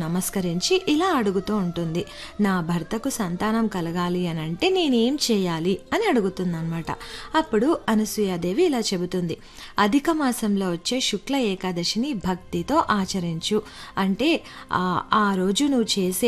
నమస్కరించి ఇలా అడుగుతూ ఉంటుంది నా భర్తకు సంతానం కలగాలి అని అంటే నేనేం చేయాలి అని అడుగుతుందన్నమాట అప్పుడు అనసూయాదేవి ఇలా చెబుతుంది అధిక మాసంలో వచ్చే శుక్ల ఏకాదశిని భక్తితో ఆచరించు అంటే ఆ- ఆ రోజు నువ్వు చేసే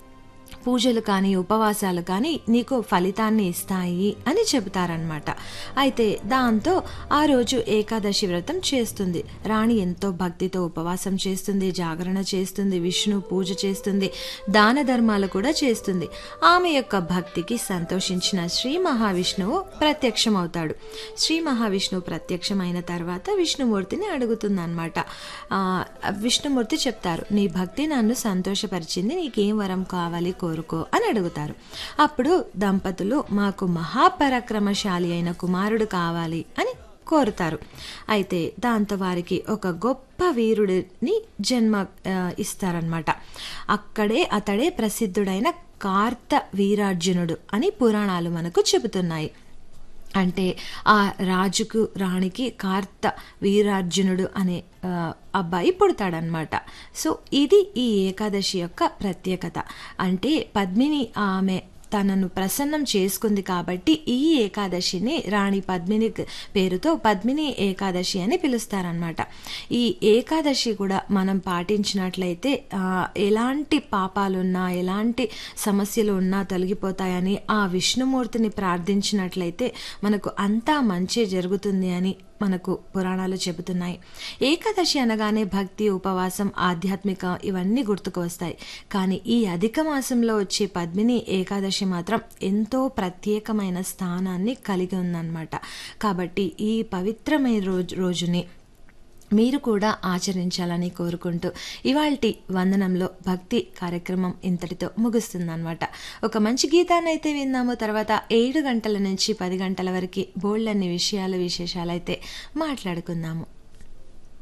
పూజలు కానీ ఉపవాసాలు కానీ నీకు ఫలితాన్ని ఇస్తాయి అని చెబుతారనమాట అయితే దాంతో ఆ రోజు ఏకాదశి వ్రతం చేస్తుంది రాణి ఎంతో భక్తితో ఉపవాసం చేస్తుంది జాగరణ చేస్తుంది విష్ణు పూజ చేస్తుంది దాన ధర్మాలు కూడా చేస్తుంది ఆమె యొక్క భక్తికి సంతోషించిన శ్రీ మహావిష్ణువు ప్రత్యక్షమవుతాడు శ్రీ మహావిష్ణువు ప్రత్యక్షమైన తర్వాత విష్ణుమూర్తిని అడుగుతుందన్నమాట ఆ, విష్ణుమూర్తి చెప్తారు నీ భక్తి నన్ను సంతోషపరిచింది నీకేం వరం కావాలి కోరుకో అని అడుగుతారు అప్పుడు దంపతులు మాకు మహాపరాక్రమశాలి అయిన కుమారుడు కావాలి అని కోరుతారు అయితే దాంతో వారికి ఒక గొప్ప వీరుడిని జన్మ ఆ, ఇస్తారనమాట అక్కడే అతడే ప్రసిద్ధుడైన కార్త వీరార్జునుడు అని పురాణాలు మనకు చెబుతున్నాయి అంటే ఆ రాజుకు రాణికి కార్త వీరార్జునుడు అనే ఆ, అబ్బాయి పుడతాడనమాట సో ఇది ఈ ఏకాదశి యొక్క ప్రత్యేకత అంటే పద్మిని ఆమె తనను ప్రసన్నం చేసుకుంది కాబట్టి ఈ ఏకాదశిని రాణి పద్మిని పేరుతో పద్మిని ఏకాదశి అని పిలుస్తారనమాట ఈ ఏకాదశి కూడా మనం పాటించినట్లయితే ఆ, ఎలాంటి పాపాలున్నా ఎలాంటి సమస్యలు ఉన్నా తొలగిపోతాయని ఆ విష్ణుమూర్తిని ప్రార్థించినట్లయితే మనకు అంతా మంచి జరుగుతుంది అని మనకు పురాణాలు చెబుతున్నాయి ఏకాదశి అనగానే భక్తి ఉపవాసం ఆధ్యాత్మిక ఇవన్నీ గుర్తుకు వస్తాయి కానీ ఈ అధిక మాసంలో వచ్చే పద్మిని ఏకాదశి మాత్రం ఎంతో ప్రత్యేకమైన స్థానాన్ని కలిగి ఉందన్నమాట కాబట్టి ఈ పవిత్రమైన రోజు రోజుని మీరు కూడా ఆచరించాలని కోరుకుంటూ ఇవాల్టి వందనంలో భక్తి కార్యక్రమం ఇంతటితో ముగుస్తుందన్నమాట ఒక మంచి గీతాన్ని అయితే విందాము తర్వాత ఏడు గంటల నుంచి పది గంటల వరకు బోల్డ్ అన్ని విషయాలు విశేషాలు అయితే మాట్లాడుకుందాము